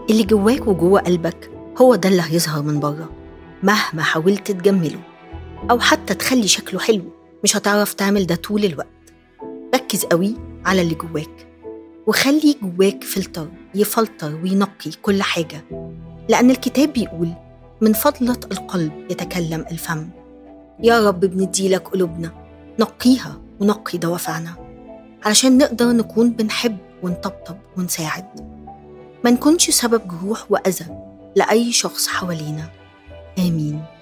اللي جواك وجوه قلبك هو ده اللي هيظهر من بره مهما حاولت تجمله أو حتى تخلي شكله حلو مش هتعرف تعمل ده طول الوقت ركز قوي على اللي جواك وخلي جواك فلتر يفلتر وينقي كل حاجة لأن الكتاب بيقول من فضلة القلب يتكلم الفم يا رب بنديلك قلوبنا نقيها ونقي دوافعنا علشان نقدر نكون بنحب ونطبطب ونساعد ما نكونش سبب جروح وأذى لأي شخص حوالينا آمين